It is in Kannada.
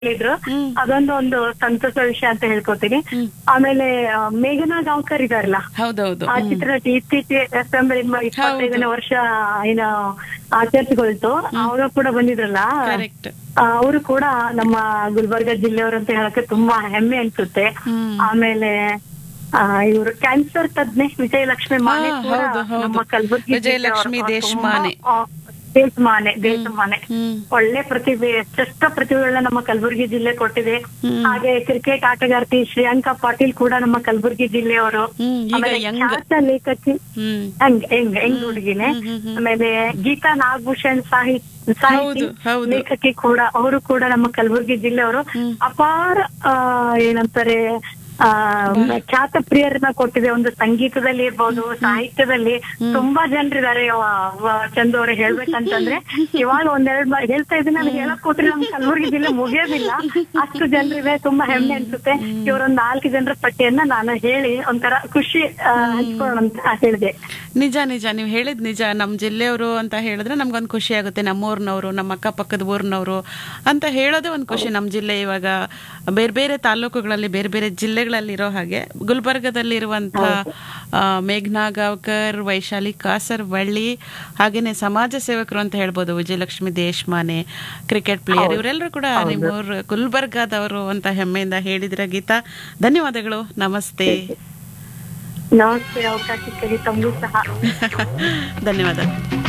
ಹೇಳಿದ್ರು ಹ್ಮ್. ಅದೊಂದು ಒಂದು ಸಂತೋಷ ವಿಷಯ ಅಂತ ಹೇಳ್ಕೊತೀನಿ ಹ್ಮ್. ಆಮೇಲೆ ಆ, ಮೇಘನಾ ಗಾಂವ್ಕರ್ ಇದಾರಲ್ಲ ಹೌದೌದು ಆ ಹ್ಮ್. ಚಿತ್ರನಟಿ ಇತ್ತೀಚೆಗೆ ಸೆಪ್ಟೆಂಬರ್ ಇಪ್ಪತ್ತೈದನೇ ವರ್ಷ ಏನು ಆಚರಿಸಿಕೊಳ್ತು ಅವರು ಕೂಡ ಬಂದಿದ್ರಲ್ಲ ಕರೆಕ್ಟ್ ಅವರು ಕೂಡ ನಮ್ಮ ಗುಲ್ಬರ್ಗ ಜಿಲ್ಲೆಯವರು ಅಂತ ಹೇಳಕ್ಕೆ ತುಂಬಾ ಹೆಮ್ಮೆ ಅನ್ಸುತ್ತೆ ಹ್ಮ್ ಆಮೇಲೆ ಇವರು ಕ್ಯಾನ್ಸರ್ ತಜ್ಞೆ ವಿಜಯಲಕ್ಷ್ಮಿ ಮಾನೆ ಹಾ, ಕೂಡ ಹೌದು, ಹೌದು. ನಮ್ಮ ಕಲಬುರ್ಗಿ ವಿಜಯಲಕ್ಷ್ಮಿ ದೇಶಮಾನೆ. ದೇಶಮಾನೆ ದೇಶಮಾನೆ ಹ್ಮ್ ಒಳ್ಳೆ ಪ್ರತಿಭೆ ಶ್ರೇಷ್ಠ ಪ್ರತಿಭೆಗಳನ್ನ ನಮ್ಮ ಕಲಬುರಗಿ ಜಿಲ್ಲೆ ಕೊಟ್ಟಿದೆ ಹ್ಮ್. ಹಾಗೆ ಕ್ರಿಕೆಟ್ ಆಟಗಾರ್ತಿ ಶ್ರೇಯಾಂಕಾ ಪಾಟೀಲ್ ಕೂಡ ನಮ್ಮ ಕಲಬುರಗಿ ಜಿಲ್ಲೆಯವರು ಹ್ಮ್ ಈಗ ಆಮೇಲೆ ಯಂಗ್ ಖ್ಯಾತ ಲೇಖಕಿ ಹ್ಮ್ ಹೆಂಗ್ ಹೆಂಗ್ ಹೆಂಗ್ ಹುಡುಗಿನೇ ಹ್ಮ್, ಹ್ಮ್, ಹ್ಮ್. ಆಮೇಲೆ ಗೀತಾ ನಾಗಭೂಷಣ್ ಸಾಹಿತ್ಯ ಸಾಹಿತಿ ಹೌದು, ಹೌದು. ಲೇಖಕಿ ಕೂಡ ಅವರು ಕೂಡ ನಮ್ಮ ಕಲಬುರಗಿ ಜಿಲ್ಲೆಯವರು ಹ್ಮ್. ಅಪಾರ ಆ, ಏನಂತಾರೆ ಆ ಖ್ಯಾತ ಪ್ರಿಯರನ್ನ ಕೊಟ್ಟಿದೆ ಒಂದು ಸಂಗೀತದಲ್ಲಿ ಇರ್ಬೋದು ಸಾಹಿತ್ಯದಲ್ಲಿ ತುಂಬಾ ಜನರಿದ್ದಾರೆ ಚಂದು ಅವ್ರೆ ಹೇಳ್ಬೇಕಂತಂದ್ರೆ ಇವಾಗ ಒಂದೆರಡು ಬಾರಿ ಹೇಳ್ತಾ ಇದ್ದೀನಿ ನನಗೆ ಹೇಳಕ್ ಕೂತ್ರೆ ನಮ್ ಕಲಬುರಗಿ ಜಿಲ್ಲೆ ಮುಗಿಯೋದಿಲ್ಲ ಅಷ್ಟು ಜನರಿದೆ ತುಂಬಾ ಹೆಮ್ಮೆ ಅನ್ಸುತ್ತೆ ಇವರೊಂದ್ ನಾಲ್ಕು ಜನರ ಪಟ್ಟಿಯನ್ನ ನಾನು ಹೇಳಿ ಒಂಥರ ಖುಷಿ ಆ, ಹಂಚ್ಕೊಳ್ಳೋಣ ಅಂತ ಹೇಳಿದೆ ನಿಜ ನಿಜ ನೀವು ಹೇಳಿದ್ ನಿಜ ನಮ್ಮ ಜಿಲ್ಲೆಯವರು ಅಂತ ಹೇಳಿದ್ರೆ ನಮ್ಗೊಂದು ಖುಷಿ ಆಗುತ್ತೆ ನಮ್ಮೂರ್ನವರು ನಮ್ಮ ಅಕ್ಕಪಕ್ಕದ ಊರ್ನವರು ಅಂತ ಹೇಳೋದೇ ಒಂದು ಖುಷಿ ನಮ್ಮ ಜಿಲ್ಲೆ ಇವಾಗ ಬೇರೆ ಬೇರೆ ತಾಲೂಕುಗಳಲ್ಲಿ ಬೇರೆ ಬೇರೆ ಜಿಲ್ಲೆಗಳಲ್ಲಿ ಇರೋ ಹಾಗೆ ಗುಲ್ಬರ್ಗದಲ್ಲಿರುವಂಥ ಮೇಘನಾ ಗಾವ್ಕರ್ ವೈಶಾಲಿ ಕಾಸರವಳ್ಳಿ ಹಾಗೇನೆ ಸಮಾಜ ಸೇವಕರು ಅಂತ ಹೇಳ್ಬೋದು ವಿಜಯಲಕ್ಷ್ಮಿ ದೇಶಮಾನೆ ಕ್ರಿಕೆಟ್ ಪ್ಲೇಯರ್ ಇವರೆಲ್ಲರೂ ಕೂಡ ನಿಮ್ಮೂರು ಗುಲ್ಬರ್ಗಾದವರು ಅಂತ ಹೆಮ್ಮೆಯಿಂದ ಹೇಳಿದ್ರ ಗೀತಾ ಧನ್ಯವಾದಗಳು ನಮಸ್ತೆ ನಮಸ್ತೆ ಅವಕಾಶಕ್ಕೆ ತಮಗೂ ಸಹ ಧನ್ಯವಾದ